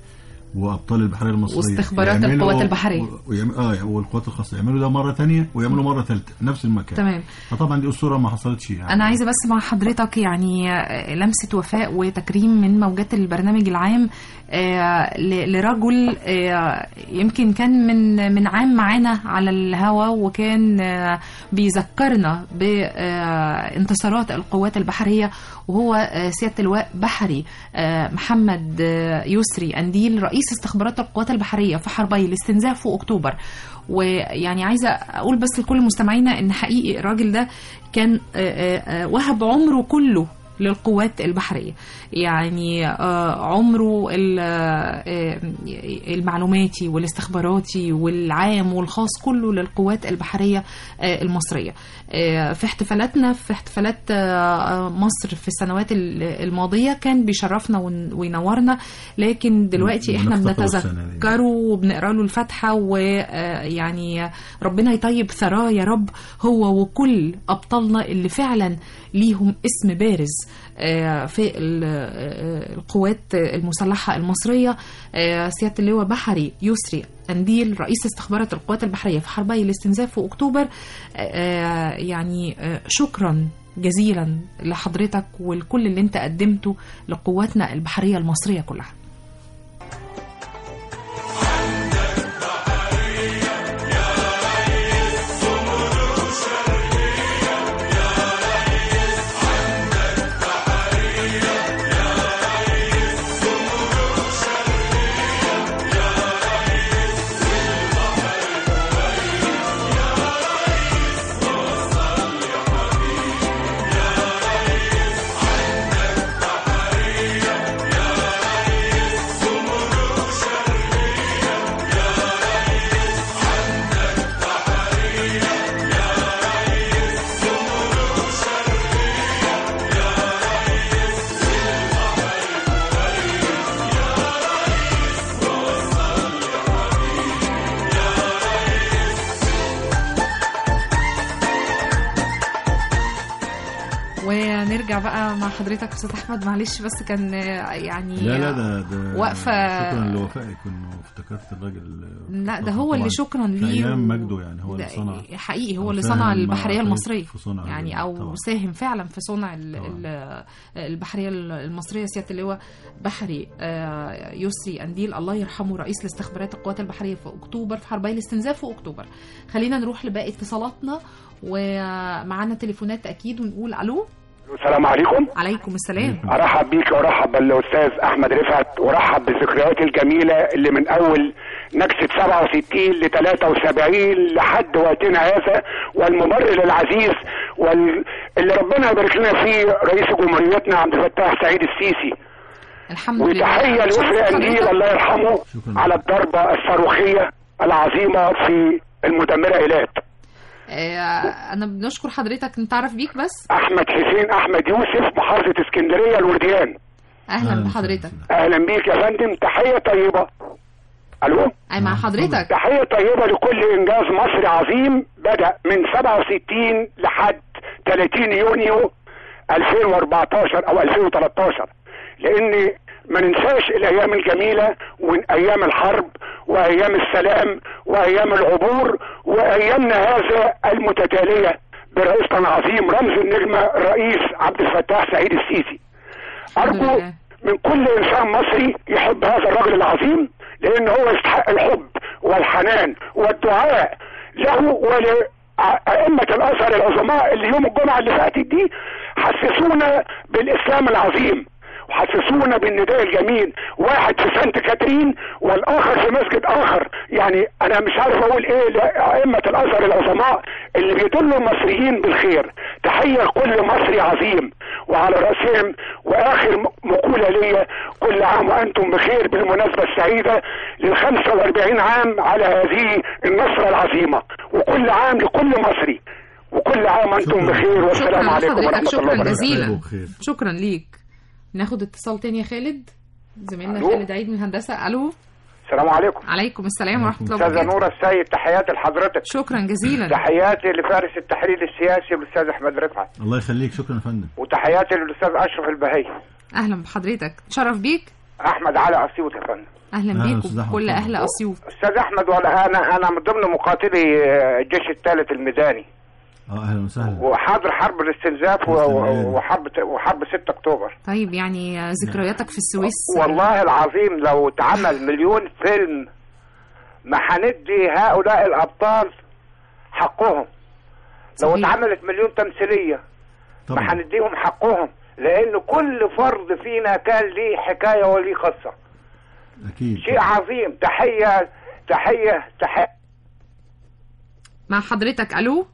وابطال البحريه المصريه واستخبارات يعملوا- القوات البحرية. و- ويعم... اه والقوات الخاصه يعملوا ده مره تانية ويعملوا مره ثالثه في نفس المكان تمام. فطبعا دي اسطوره ما حصلتش يعني انا عايزه بس مع حضرتك يعني آه، لمسه وفاء وتكريم من موجات البرنامج العام آه، ل- لرجل آه، يمكن كان من من عام معانا على الهوا وكان آه، بيذكرنا بانتصارات القوات البحريه وهو آه، سياده اللواء بحري آه، محمد آه، يسري انديل رئيس استخبارات القوات البحريه في حربي الاستنزاف في اكتوبر ويعني عايزه اقول بس لكل مستمعينا ان حقيقي الراجل ده كان آه، آه، آه، وهب عمره كله للقوات البحرية يعني آه، عمره ال- آه، المعلوماتي والاستخباراتي والعام والخاص كله للقوات البحرية آه، المصرية آه، في احتفالاتنا في احتفالات آه، مصر في السنوات ال- الماضية كان بيشرفنا ون- وينورنا لكن دلوقتي احنا بنفتقده السنة دي. بنتذكره وبنقرا له الفاتحة ويعني ربنا يطيب ثراه يا رب هو وكل أبطالنا اللي فعلا ليهم اسم بارز آه، في ال- آه، القوات المسلحة المصرية آه، سيادة اللواء بحري يسري أنديل رئيس استخبارات القوات البحرية في حربي الاستنزاف في أكتوبر آه، يعني آه، شكرا جزيلا لحضرتك ولكل اللي انت قدمته لقواتنا البحرية المصرية كلها ونرجع بقى مع حضرتك استاذ احمد معلش بس كان آه، يعني لا لا ده ده واقفة- شكرا لوفائك انه افتكرت الراجل لا ده هو اللي شكرا في ليه ايام و- مجده يعني هو اللي ده صنع حقيقي هو اللي ساهم صنع مع البحريه فريق المصريه في صنع يعني او طبعاً. ساهم فعلا في صنع ال- ال- البحريه المصريه سياده اللواء بحري آه، يسري انديل الله يرحمه رئيس الاستخبارات القوات البحريه في اكتوبر في حربي الاستنزاف في اكتوبر خلينا نروح لباقي اتصالاتنا ومعانا تليفونات اكيد ونقول الو السلام عليكم عليكم السلام ارحب بيك وارحب بالاستاذ احمد رفعت وارحب بالذكريات الجميله اللي من اول نكسه 67 ل 73 لحد وقتنا هذا والممرر العزيز وال... اللي ربنا يبارك لنا فيه رئيس جمهوريتنا عبد الفتاح سعيد السيسي الحمد لله وتحيه لوفي شرف انديل حضرتك. الله يرحمه على الضربه الصاروخيه العظيمه في المدمره ايلات آه، انا بنشكر حضرتك نتعرف بيك بس احمد حسين احمد يوسف محافظه اسكندريه الورديان اهلا بحضرتك اهلا بيك يا فندم تحيه طيبه الو اي مع حضرتك تحيه طيبه لكل انجاز مصري عظيم بدا من 67 لحد 30 يونيو 2014 او 2013 لان ما ننساش الايام الجميله وايام الحرب وايام السلام وايام العبور وايامنا هذا المتتاليه برئيسنا العظيم رمز النجمه الرئيس عبد الفتاح سعيد السيسي ارجو من كل انسان مصري يحب هذا الرجل العظيم لان هو يستحق الحب والحنان والدعاء له ولأئمة الأزهر العظماء اللي يوم الجمعة اللي فاتت دي حسسونا بالإسلام العظيم وحسسونا بالنداء الجميل واحد في سانت كاترين والاخر في مسجد اخر يعني انا مش عارف اقول ايه لائمه الازهر العظماء اللي بيدلوا المصريين بالخير تحيه لكل مصري عظيم وعلى راسهم واخر مقوله ليا كل عام وانتم بخير بالمناسبه السعيده لل 45 عام على هذه النصره العظيمه وكل عام لكل مصري وكل عام وانتم بخير والسلام شكرا عليكم لحضرتك ورحمه الله شكرا وبركاته جزيلا شكرا ليك ناخد اتصال تاني يا خالد زميلنا ألو. خالد عيد من الهندسه الو السلام عليكم عليكم السلام ورحمه الله استاذه وبركاته نوره السيد تحياتي لحضرتك شكرا جزيلا تحياتي لفارس التحرير السياسي الاستاذ احمد رفعت الله يخليك شكرا يا فندم وتحياتي للاستاذ اشرف البهي اهلا بحضرتك تشرف بيك احمد علي اسيوط يا فندم اهلا أهلا بيكم أستاذ أحمد، كل اتفضل. اهل اسيوط استاذ احمد ولا انا انا من ضمن مقاتلي آه، الجيش الثالث الميداني اه اهلا وسهلا وحاضر حرب الاستنزاف و- و- وحرب وحرب 6 اكتوبر طيب يعني ذكرياتك في السويس والله العظيم لو اتعمل مليون فيلم ما هندي هؤلاء الابطال حقهم لو صحيح. اتعملت مليون تمثيليه ما طبعا هنديهم حقهم لان كل فرد فينا كان ليه حكايه وليه قصه اكيد شيء عظيم تحيه تحيه تحيه مع حضرتك الو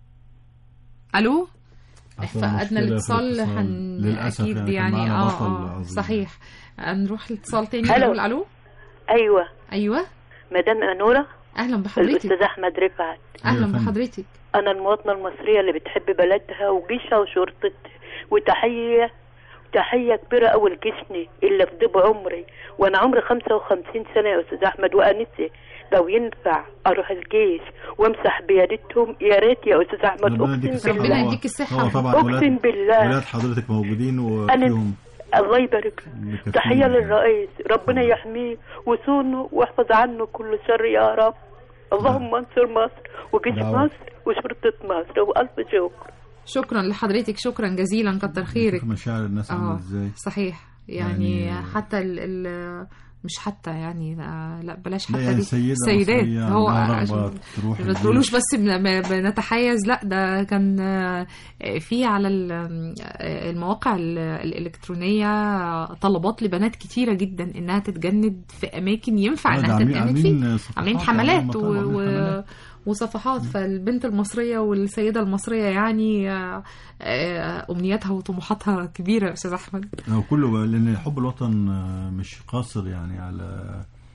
الو حصل فقدنا مشكلة في الاتصال هن... للاسف اكيد كان يعني معنا اه بطل اه عظيم. صحيح نروح لاتصال تاني ألو. نقول الو ايوه ايوه مدام انوره اهلا بحضرتك الاستاذ احمد رفعت اهلا أيوة، فندم. بحضرتك انا المواطنه المصريه اللي بتحب بلدها وجيشها وشرطتها وتحيه تحيه كبيره قوي لجيشني اللي في ضب عمري وانا عمري 55 سنه يا استاذ احمد وانسه لو ينفع اروح الجيش وامسح بيادتهم يا ريت يا استاذ احمد ربنا يديك اقسم الصحة ربنا بالله هو- يديك الصحة. هو طبعا أقسم ولاد بالله. ولاد حضرتك موجودين انا وفيهم الله يبارك له. مكفين تحيه يعني. للرئيس ربنا يحميه وصونه واحفظ عنه كل شر يا رب اللهم انصر مصر وجيش دعوة. مصر وشرطة مصر والف شكر شكرا لحضرتك شكرا جزيلا كتر خيرك شوف مشاعر الناس عامله اه ازاي صحيح يعني, يعني- حتى ال ال مش حتى يعني آه، لا بلاش لا حتى يعني دي سيدة سيدات مصرية هو عندها عشان رغبة تروح ما الجيش. تقولوش بس بن- ب- بنتحيز لا ده كان آه، في على ال- آه، المواقع ال- الإلكترونية طلبات لبنات كتيرة جدا إنها تتجند في أماكن ينفع آه، ده إنها عاملين- تتجند فيه عاملين صفحات عاملين وعاملين حملات و... مطاعم وعاملين و... حملات. وصفحات فالبنت المصرية والسيدة المصرية يعني آه، آه، أمنياتها وطموحاتها كبيرة يا أستاذ أحمد هو كله بقى لان حب الوطن آه، مش قاصر يعني على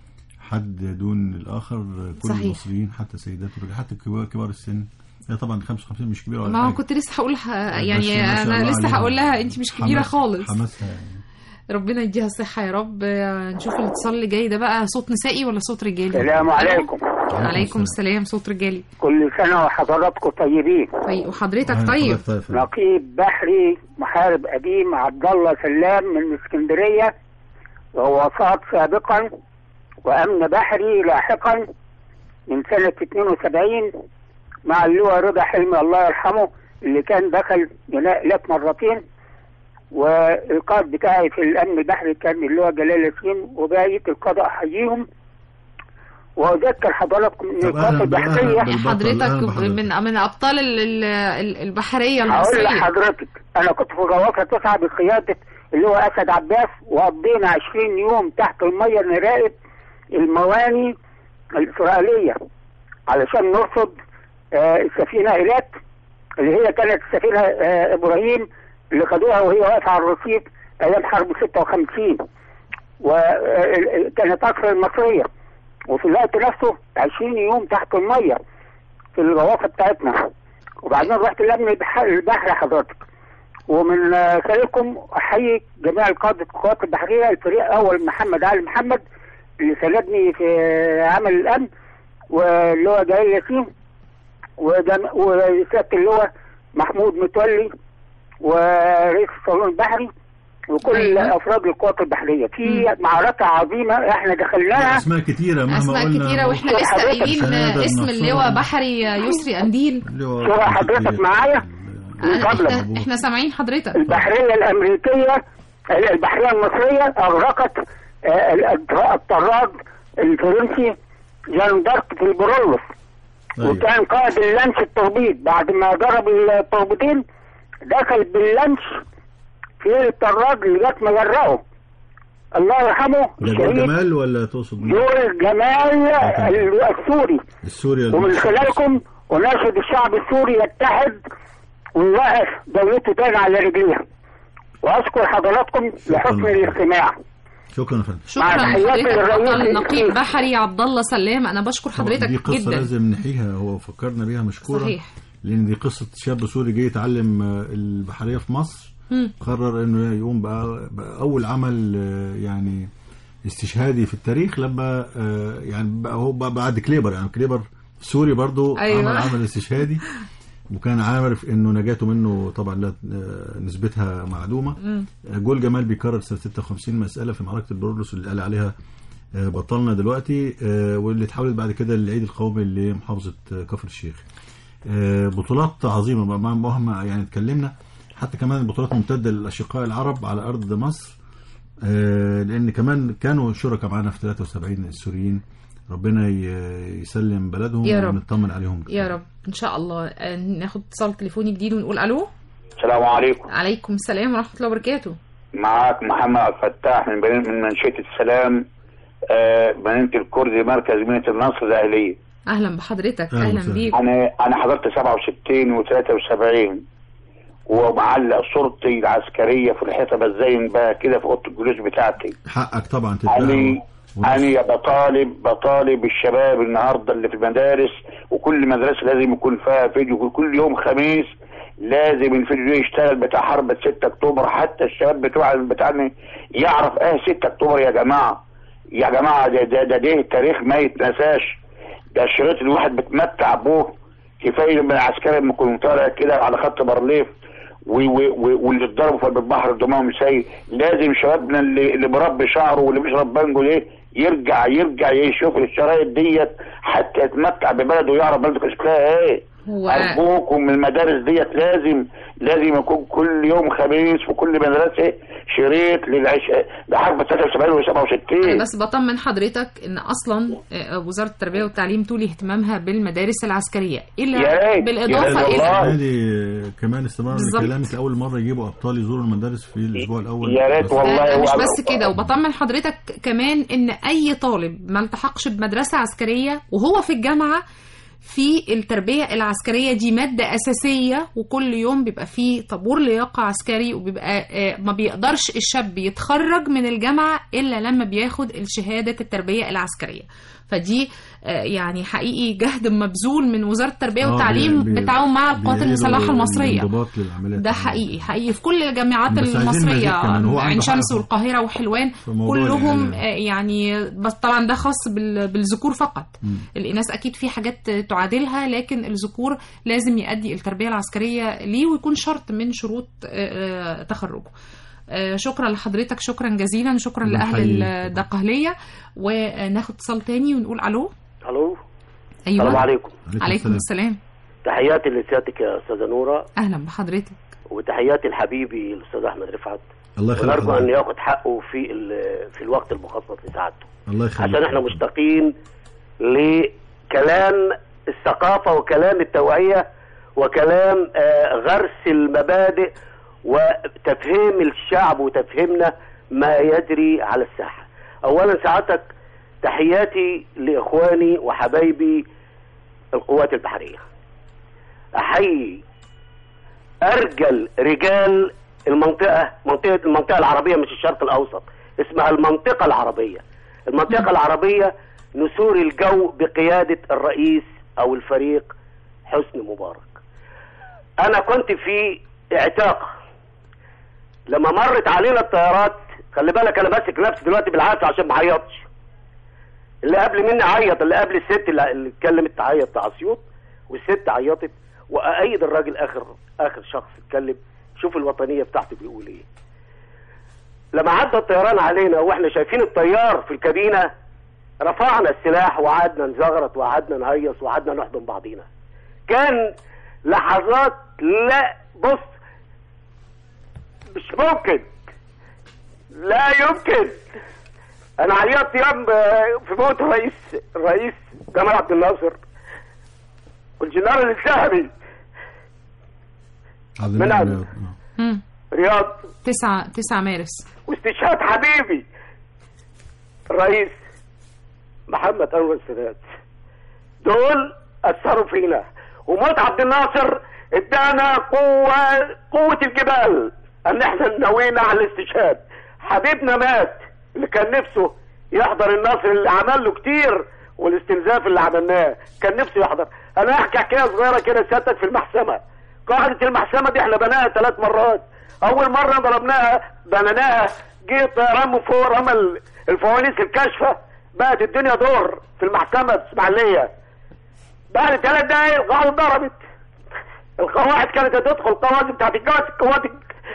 حد دون الاخر آه، كل صحيح. المصريين حتى سيدات ورجال حتى كبار, كبار السن هي طبعا 55 مش كبيره ولا ما هو حاجة. كنت لسه هقول لها- بس يعني ما شاء أنا الله لسه عليها. هقول لها أنت مش كبيرة حماس- خالص حماسها يعني ربنا يديها الصحة يا رب آه، نشوف الاتصال اللي جاي ده بقى صوت نسائي ولا صوت رجالي السلام عليكم عليكم السلام صوت رجالي كل سنه وحضراتكم طيبين طيب وحضرتك أهلا طيب حضرتك طيب فندم. نقيب بحري محارب قديم عبد الله سلام من اسكندريه وهو وساط سابقا وامن بحري لاحقا من سنه 72 مع اللواء رضا حلمي الله يرحمه اللي كان دخل بناء لك مرتين والقائد بتاعي في الامن البحري كان اللواء جلال ياسين وبقيه القضاء احييهم واذكر حضراتكم ان طب القوات أهلا- البحريه أهلا بالبطل، أهلا حضرتك بحضرتك. من من ابطال ال- ال- ال- البحريه هقول المصريه لحضرتك انا كنت في غواصه تسعه بقياده اللي هو اسد عباس وقضينا 20 يوم تحت الميه نراقب المواني الاسرائيليه علشان نرصد آه، السفينه ايلات اللي هي كانت السفينه آه، ابراهيم اللي خدوها وهي واقفه على الرصيف ايام حرب 56 وكانت اكثر المصريه وفي الوقت نفسه 20 يوم تحت الميه في الغواصه بتاعتنا وبعدين رحت الامن البحر البحري حضرتك ومن آه، خلالكم احيي جميع القاده القوات البحريه الفريق اول محمد علي محمد اللي ساندني في عمل الامن واللي هو جلال ياسين وجم- وسياده اللواء محمود متولي ورئيس الصالون البحري وكل أيوة. افراد القوات البحريه في معركه عظيمه احنا دخلناها اسماء كتيره مهما اسماء قلنا كتيره واحنا شوف لسه حضرتك قايلين شهادة اسم النصارى. اللواء بحري يسري قنديل اللواء شوف حضرتك معايا من فضلك احنا احنا سامعين حضرتك البحرية الأمريكية البحرية المصرية أغرقت آه، الطراد الفرنسي جان دارك في البرولوس أيوة. وكان قائد اللانش التربيط بعد ما ضرب التربيطين دخل باللانش في الطراد لغايه ما غرقه الله يرحمه ده جول الشهيد جمال ولا تقصد مين؟ جول جمال السوري السوري ومن خلالكم وناشد الشعب السوري يتحد ويوقف دولته تاني على رجليها واشكر حضراتكم لحسن الاستماع شكرا يا فندم شكرا مع تحياتي لحضرتك للرئيس بطل الكريم. نقيب بحري عبد الله سلام انا بشكر حضرتك دي قصه جدا لازم نحيها هو فكرنا بيها مشكورا صحيح. لان دي قصه شاب سوري جاي يتعلم آه، البحريه في مصر مم. قرر انه يقوم بأ- باول عمل آه، يعني استشهادي في التاريخ لما آه، يعني بقى هو بقى بعد كليبر يعني كليبر سوري برضو أيوة. عمل عمل استشهادي وكان عارف انه نجاته منه طبعا لا آه، نسبتها معدومه مم. جول جمال بيكرر سنه 56 مساله في معركه البرولوس اللي قال عليها آه، بطلنا دلوقتي آه، واللي اتحولت بعد كده للعيد القومي لمحافظه آه، كفر الشيخ آه، بطولات عظيمه بقى مع- مهما يعني اتكلمنا حتى كمان البطولات ممتده للاشقاء العرب على ارض مصر آه، لان كمان كانوا شركاء معانا في 73 السوريين ربنا ي- يسلم بلدهم يا رب. ونطمن عليهم يا رب ان شاء الله آه، ناخد اتصال تليفوني جديد ونقول الو السلام عليكم عليكم السلام ورحمه الله وبركاته معاك محمد عبد الفتاح من بنين من منشية السلام آه، مدينة الكردي مركز مدينة النصر الأهلية اهلا بحضرتك أهلا اهلا بيك أنا أنا حضرت 67 و73 ومعلق صورتي العسكرية في الحيطة بزين بقى كده في أوضة الجلوس بتاعتي حقك طبعا أنا تتباهى أنا بطالب بطالب الشباب النهارده اللي في المدارس وكل مدرسة لازم يكون فيها فيديو كل يوم خميس لازم الفيديو ده يشتغل بتاع حرب 6 أكتوبر حتى الشباب بتوع بتاعنا يعرف إيه 6 أكتوبر يا جماعة يا جماعة ده ده ده, ده تاريخ ما يتنساش ده الشريط الواحد بتمتع بوه كفاية لما العسكري لما يكون طالع كده على خط بارليف و- و- و- واللي اتضربوا في البحر دماغهم سيء لازم شبابنا اللي, اللي مربي شعره واللي بيشرب بانجو ده يرجع يرجع يشوف الشرايط ديت حتى يتمتع ببلده ويعرف بلده كان شكلها ايه هو- ارجوكم من المدارس ديت لازم لازم يكون كل يوم خميس في كل مدرسه شريط للعش لحرب 73 و 67 أنا بس بطمن حضرتك ان اصلا آه، وزاره التربيه والتعليم تولي اهتمامها بالمدارس العسكريه الا بالاضافه الى هذه كمان استمرار بالظبط. لكلامك اول مره يجيبوا ابطال يزوروا المدارس في الاسبوع الاول يا ريت بس- والله مش هو- بس كده وبطمن حضرتك كمان ان اي طالب ما التحقش بمدرسه عسكريه وهو في الجامعه في التربية العسكرية دي مادة أساسية وكل يوم بيبقى فيه طابور لياقة عسكري وبيبقى آه، ما بيقدرش الشاب يتخرج من الجامعة إلا لما بياخد الشهادة التربية العسكرية فدي آه، يعني حقيقي جهد مبذول من وزارة التربية آه، والتعليم بي- بي- بالتعاون مع القوات بيعيدوا المسلحة المصرية الانضباط للعمليات ده حقيقي حقيقي في كل الجامعات بس عايزين مزيد المصرية كمان. هو عين عنده شمس حق. والقاهرة وحلوان في موضوع كلهم الإعلام. آه، يعني بس طبعا ده خاص بال- بالذكور فقط مم. الإناث أكيد في حاجات تعادلها لكن الذكور لازم يؤدي التربية العسكرية ليه ويكون شرط من شروط آه، آه، تخرجه آه، شكرا لحضرتك شكرا جزيلا شكرا لأهل بنحييك. الدقهلية وناخد اتصال تاني ونقول ألو الو أيوة السلام عليكم عليكم السلام تحياتي لسيادتك يا استاذه نوره أهلا بحضرتك وتحياتي لحبيبي الاستاذ احمد رفعت الله يخليك ونرجو ان حضرتك. ياخد حقه في ال- في الوقت المخصص لسعادته الله يخليك عشان احنا مشتاقين لكلام الثقافه وكلام التوعيه وكلام آه، غرس المبادئ وتفهيم الشعب وتفهيمنا ما يجري على الساحه. اولا سعادتك تحياتي لاخواني وحبايبي القوات البحريه. احيي ارجل رجال المنطقه منطقه المنطقه العربيه مش الشرق الاوسط اسمها المنطقه العربيه المنطقه العربيه نسور الجو بقياده الرئيس او الفريق حسني مبارك انا كنت في اعتاق لما مرت علينا الطيارات خلي بالك انا ماسك نفسي دلوقتي بالعافيه عشان ما اعيطش اللي قبل مني عيط اللي قبل الست اللي اللي اتكلمت تعيط بتاع اسيوط والست عيطت وايد الراجل اخر اخر شخص اتكلم شوف الوطنيه بتاعته بيقول ايه لما عدى الطيران علينا واحنا شايفين الطيار في الكابينه رفعنا السلاح وقعدنا نزغرط وقعدنا نهيص وقعدنا نحضن بعضينا كان لحظات لا بص مش ممكن لا يمكن انا عيطت يوم في موت الرئيس الرئيس جمال عبد الناصر والجنرال الذهبي عبد من المنعم عبد- رياض. مم. رياض تسعة تسعة مارس واستشهاد حبيبي الرئيس محمد انور السادات دول اثروا فينا وموت عبد الناصر ادانا قوه قوه الجبال ان احنا نوينا على الاستشهاد حبيبنا مات اللي كان نفسه يحضر النصر اللي عمل له كتير والاستنزاف اللي عملناه كان نفسه يحضر انا احكي حكايه صغيره كده سيادتك في المحسمه قاعده المحسمه دي احنا بناها ثلاث مرات اول مره ضربناها بنيناها جه الطيران من فوق رمى ال- الفوانيس الكاشفه بقت الدنيا دور في المحكمه في اسماعيليه بعد ثلاث دقايق القاعده ضربت القواعد كانت هتدخل القواعد بتاعت الجو القوات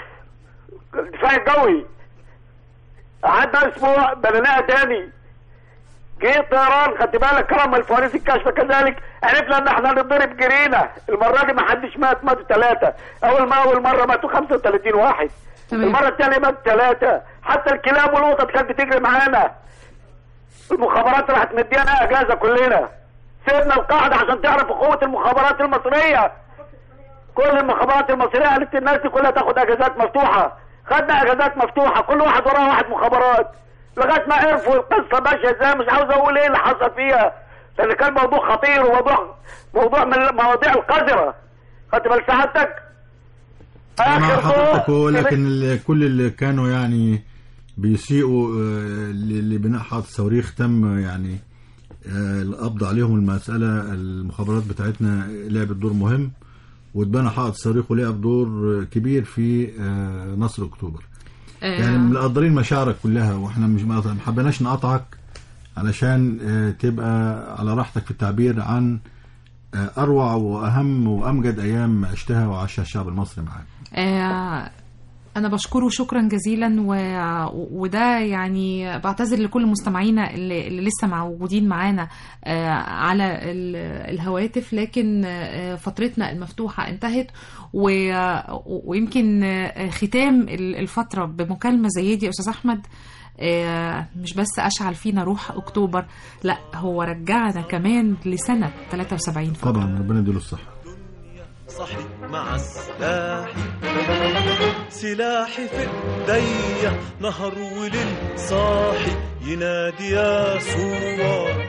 الدفاع الجوي قعدنا اسبوع بنيناها تاني جه طيران خدت بالك كرم الفوانيس الكشف كذلك عرفنا ان احنا نضرب جرينا المره دي ما حدش مات ماتوا ثلاثه اول ما اول مره ماتوا 35 واحد تمام. المره الثانيه ماتوا ثلاثه حتى الكلاب والقطط كانت بتجري معانا المخابرات راحت مدينا اجازه كلنا سيبنا القاعده عشان تعرف قوه المخابرات المصريه كل المخابرات المصريه قالت الناس دي كلها تاخد اجازات مفتوحه خدنا اجازات مفتوحه كل واحد وراه واحد مخابرات لغايه ما عرفوا القصه ماشيه ازاي مش عاوز اقول ايه اللي حصل فيها لان كان موضوع خطير وموضوع موضوع من المواضيع القذره خدت بال سعادتك مع اخر حضرتك ضوء ولكن ال- كل اللي كانوا يعني بيسيئوا آه، ل- لبناء حائط صواريخ تم يعني آه، القبض عليهم المسألة المخابرات بتاعتنا لعبت دور مهم واتبنى حائط صواريخ ولعب دور آه، كبير في آه، نصر اكتوبر يعني مقدرين مشاعرك كلها واحنا مش ما ما حبيناش نقطعك علشان آه، تبقى على راحتك في التعبير عن آه، اروع واهم وامجد ايام عشتها وعاشها الشعب المصري معاك آه، أنا بشكره شكرا جزيلا و... وده يعني بعتذر لكل مستمعينا اللي, اللي لسه موجودين معانا آه، على ال- الهواتف لكن آه، فترتنا المفتوحة انتهت و... ويمكن آه، ختام ال- الفترة بمكالمة زي دي يا أستاذ أحمد آه، مش بس أشعل فينا روح أكتوبر لا هو رجعنا كمان لسنة 73 فقط طبعا ربنا يديله الصحه صحي مع السلاح سلاحي في ايديا نهر وليل صاحي ينادي يا ثوار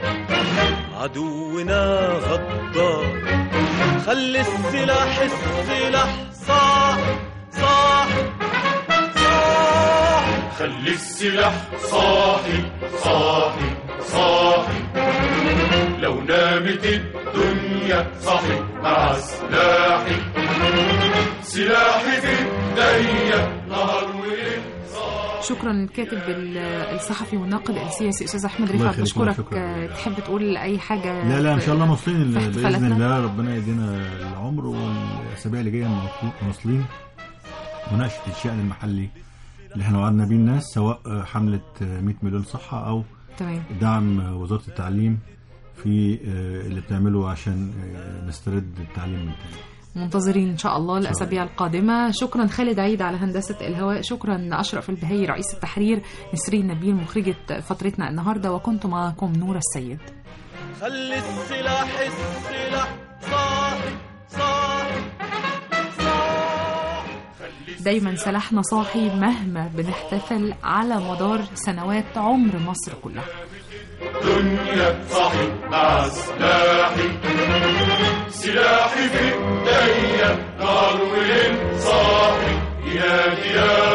عدونا غدار خلي السلاح السلاح صاحي صاحي صاحي خلي السلاح صاحي صاحي صاحي لو نامت الدنيا صاحي مع سلاحي سلاحي في ايديا نهر وليل شكرا للكاتب ال- الصحفي والناقد السياسي استاذ احمد الله رفعت يخليك، بشكرك شكرا. آه، تحب تقول اي حاجه لا لا ان شاء الله مواصلين في باذن احتفالاتنا؟ الله ربنا يدينا العمر والاسابيع اللي جايه موصول- مواصلين مناقشه الشان المحلي اللي احنا وعدنا بيه الناس سواء حمله 100 مليون صحه او تمام دعم وزاره التعليم في اللي بتعمله عشان نسترد التعليم من تاني منتظرين ان شاء الله الاسابيع القادمه شكرا خالد عيد على هندسه الهواء شكرا اشرف البهي رئيس التحرير نسرين نبيل مخرجه فترتنا النهارده وكنت معكم نور السيد خلي السلاح السلاح صاحي صاحي دايما سلاحنا صاحي مهما بنحتفل على مدار سنوات عمر مصر كلها دنيا صاحي مع سلاحي سلاحي في ايديا نار وليل صاحي ينادي يا